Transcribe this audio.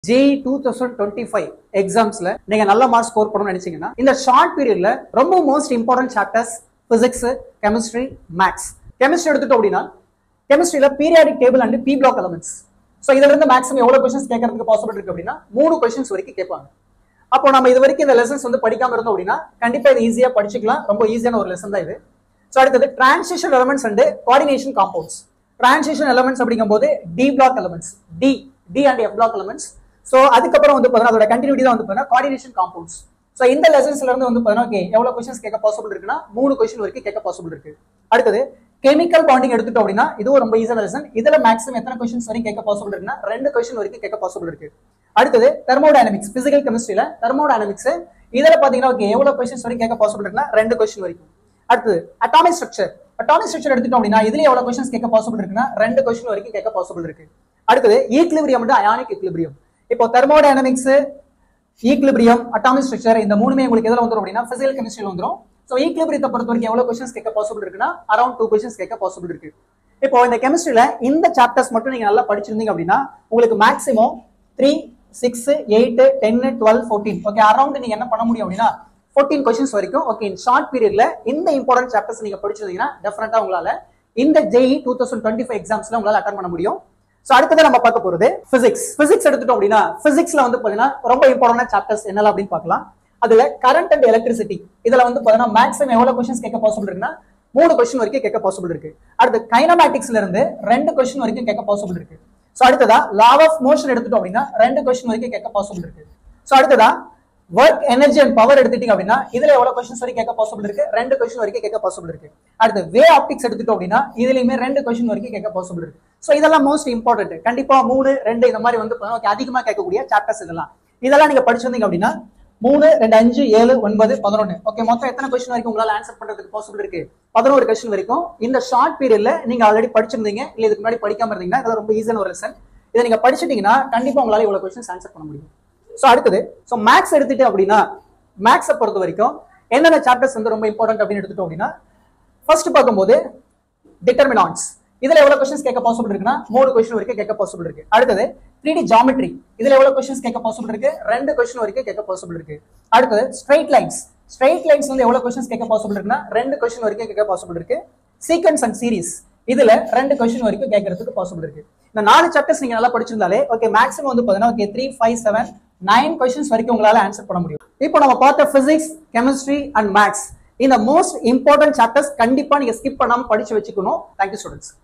JE two thousand twenty five எக்ஸாம்ஸ்ல நீங்க நல்ல மார்க் ஸ்கோர் பண்ணணும்னு நினைச்சீங்கன்னா இந்த ஷார்ட் பீரியட்ல ரொம்ப most important chapters physics chemistry maths chemistry எடுத்துட்டோம் அப்படின்னா கெமிஸ்ட்ரியில periodic table and p block elements so இதுல இருந்து மேக்ஸிமம் எவ்வளவு கொஸ்டின்ஸ் கேட்கறதுக்கு பாசிபிள் இருக்கு அப்படின்னா மூணு கொஸ்டின்ஸ் வரைக்கும் கேட்பாங்க அப்போ நம்ம இது வரைக்கும் இந்த லெசன்ஸ் வந்து படிக்காம இருந்தோம் அப்படின்னா கண்டிப்பா இது ஈஸியா படிச்சுக்கலாம் ரொம்ப ஈஸியான ஒரு லெசன் தான் இது ஸோ அடுத்தது transition elements and coordination compounds transition elements அப்படிங்கும்போது d block elements d d and f block elements so அதுக்கப்புறம் வந்து பார்த்தீங்கன்னா அதோட கண்டினியூட்டி தான் வந்து பார்த்தீங்கன்னா கோஆர்டினேஷன் காம்பவுண்ட்ஸ் ஸோ இந்த லெசன்ஸ்ல இருந்து வந்து பார்த்தீங்கன்னா ஓகே எவ்வளவு கொஸ்டின்ஸ் கேட்க பாசிபிள் இருக்குன்னா மூணு கொஸ்டின் வரைக்கும் கேட்க பாசிபிள் இருக்கு அடுத்தது கெமிக்கல் பாண்டிங் எடுத்துட்டோம் அப்படின்னா இதுவும் ரொம்ப ஈஸியான லெசன் இதுல மேக்ஸிமம் எத்தனை கொஸ்டின்ஸ் வரைக்கும் கேட்க பாசிபிள் இருக்குன்னா ரெண்டு கொஸ்டின் வரைக்கும் கேட்க பாசிபிள் இருக்கு அடுத்தது தெர்மோடைனமிக்ஸ் பிசிக்கல் கெமிஸ்ட்ரியில தெர்மோடைனமிக்ஸ் இதுல பாத்தீங்கன்னா ஓகே எவ்வளவு கொஸ்டின்ஸ் வரைக்கும் கேட்க பாசிபிள் இருக்குன்னா ரெண்டு கொஸ்டின் வரைக்கும் அடுத்தது அட்டாமிக் ஸ்ட்ரக்சர் அட்டாமிக் ஸ்ட்ரக்சர் எடுத்துட்டோம் அப்படின்னா இதுல எவ்வளவு கொஸ்டின்ஸ் கேட்க பாசிபிள் இருக்குன்னா ரெண்டு கொஸ்டின் வரைக்கும் கேட்க பாசிபிள் இருக்கு அடுத்தது ஈக்லிபிரியம் அண்ட் அயானிக் ஈக்லிபிரியம் இப்போ தெர்மோடைனமிக்ஸ் ஈக்லிபிரியம் அட்டாமிக் ஸ்ட்ரக்சர் இந்த மூணுமே உங்களுக்கு எதுல வந்துரும் அப்படின்னா பிசிக்கல் கெமிஸ்ட்ரியில் வந்துரும் ஸோ ஈக்லிபிரியத்தை பொறுத்த வரைக்கும் எவ்வளவு கொஸ்டின்ஸ் கேட்க பாசிபிள் இருக்குன்னா அரௌண்ட் டூ கொஸ்டின்ஸ் கேட்க பாசிபிள் இருக்கு இப்போ இந்த கெமிஸ்ட்ரியில இந்த சாப்டர்ஸ் மட்டும் நீங்க நல்லா படிச்சிருந்தீங்க அப்படின்னா உங்களுக்கு maximum three six eight ten twelve fourteen okay around நீங்க என்ன பண்ண முடியும் அப்படின்னா ஃபோர்டீன் கொஸ்டின்ஸ் வரைக்கும் ஓகே ஷார்ட் பீரியட்ல இந்த இம்பார்ட்டன்ட் சாப்டர்ஸ் நீங்க படிச்சிருந்தீங்கன்னா டெஃபினட்டா உங்களால இந்த JEE two thousand twenty five எக்ஸாம்ஸ்ல உங்களால அட்டன் பண்ண முடியும் சோ அடுத்தது நம்ம பார்க்க போறது பிசிக்ஸ் பிசிக்ஸ் எடுத்துட்டோம் அப்படின்னா பிசிக்ஸ்ல வந்து பாத்தீங்கன்னா ரொம்ப இம்பார்ட்டன்ட் சாப்டர்ஸ் என்னலாம் அப்படின்னு பார்க்கலாம் அதுல கரண்ட் அண்ட் எலக்ட்ரிசிட்டி இதுல வந்து பாத்தீங்கன்னா மேக்ஸிமம் எவ்வளவு கொஸ்டின்ஸ் கேட்க பாசிபிள் இருக்குன்னா மூணு கொஸ்டின் வரைக்கும் கேட்க பாசிபிள் இருக்கு அடுத்து கைனமேட்டிக்ஸ்ல இருந்து ரெண்டு கொஸ்டின் வரைக்கும் கேட்க பாசிபிள் இருக்கு சோ அடுத்ததா லா ஆஃப் மோஷன் எடுத்துட்டோம் அப்படின்னா ரெண்டு கொஸ்டின் வரைக்கும் கேட்க பாசிபிள் இருக்கு சோ அடுத்ததா ஒர்க் எனர்ஜி அண்ட் பவர் எடுத்துட்டீங்க அப்படின்னா இதுல எவ்வளவு கொஸ்டின்ஸ் வரைக்கும் கேட்க பாசிபிள் இருக்கு ரெண்டு கொஸ்டின் வரைக்கும் கேட்க பாசிபிள் இருக்கு அடுத்து வே ஆப்டிக்ஸ் எடுத்துட்டோம் அப்படின்னா இதுலயுமே ரெண்டு கொஸ்டின் வரைக்கும் கேட்க பாசிபிள் இருக்கு சோ இதெல்லாம் மோஸ்ட் இம்பார்ட்டன்ட் கண்டிப்பா மூணு ரெண்டு இந்த மாதிரி வந்து okay, அதிகமா கேட்கக்கூடிய சாப்டர்ஸ் இதெல்லாம் இதெல்லாம் நீங்க படிச்சிருந்தீங்க அப்படின்னா மூணு ரெண்டு அஞ்சு ஏழு ஒன்பது பதினொன்னு ஓகே மொத்தம் எத்தனை கொஸ்டின் வரைக்கும் உங்களால ஆன்சர் பண்றதுக்கு பாசிபிள் இருக்கு பதினோரு கொஸ்டின் வரைக்கும் இந்த ஷார்ட் பீரியட்ல நீங்க ஆல்ரெடி படிச்சிருந்தீங்க இல்ல இதுக்கு முன்னாடி படிக்காம இருந்தீங்கன்னா இதெல்லாம் ரொம்ப ஈஸியான ஒரு லெசன் இதை நீங்க படிச்சிட்டீங்கன்னா கண்டிப்பா உங்களால இவ்வளவு கொஸ்டின்ஸ் ஆன்சர் பண்ண முடியும் சோ அடுத்தது சோ மேக்ஸ் எடுத்துட்டு அப்படின்னா மேக்ஸை பொறுத்த வரைக்கும் என்னென்ன சாப்டர்ஸ் வந்து ரொம்ப இம்பார்ட்டன்ட் அப்படின்னு எடுத்துட்டோம் அப்படின்னா ஃபர்ஸ்ட் பார்க்கும்போது டிட்டர்மினான்ஸ் இதுல எவ்வளவு கொஸ்டின்ஸ் கேட்க பாசிபிள் இருக்குன்னா மூணு கொஸ்டின் வரைக்கும் கேட்க பாசிபிள் இருக்கு அடுத்தது த்ரீ டி ஜாமெட்ரி இதுல எவ்வளவு கொஸ்டின்ஸ் கேட்க பாசிபிள் இருக்கு ரெண்டு கொஸ்டின் வரைக்கும் கேட்க பாசிபிள் இருக்கு அடுத்தது ஸ்ட்ரைட் லைன்ஸ் ஸ்ட்ரைட் லைன்ஸ் வந்து எவ்வளவு கொஸ்டின்ஸ் கேட்க பாசிபிள் இருக்குன்னா ரெண்டு கொஸ்டின் வரைக்கும் கேட்க பாசிபிள் இருக்கு சீக்வன்ஸ் அண்ட் சீரிஸ் இதுல ரெண்டு கொஸ்டின் வரைக்கும் கேட்கறதுக்கு பாசிபிள் இருக்கு இந்த நாலு சாப்டர்ஸ் நீங்க நல்லா படிச்சிருந்தாலே ஓகே மேக்ஸிமம் வந்து பாத்தீங்கன்னா okay three five seven nine questions வரைக்கும் உங்களால ஆன்சர் பண்ண முடியும் இப்போ நம்ம பார்த்த பிசிக்ஸ் கெமிஸ்ட்ரி அண்ட் மேக்ஸ் இந்த மோஸ்ட் இம்பார்ட்டன்ட் சாப்டர்ஸ் கண்டிப்பா நீங்க ஸ்கிப் பண்ணாம படிச்சு வச்சுக்கணும் தேங்க்யூ ஸ்டூடெண்ட்ஸ்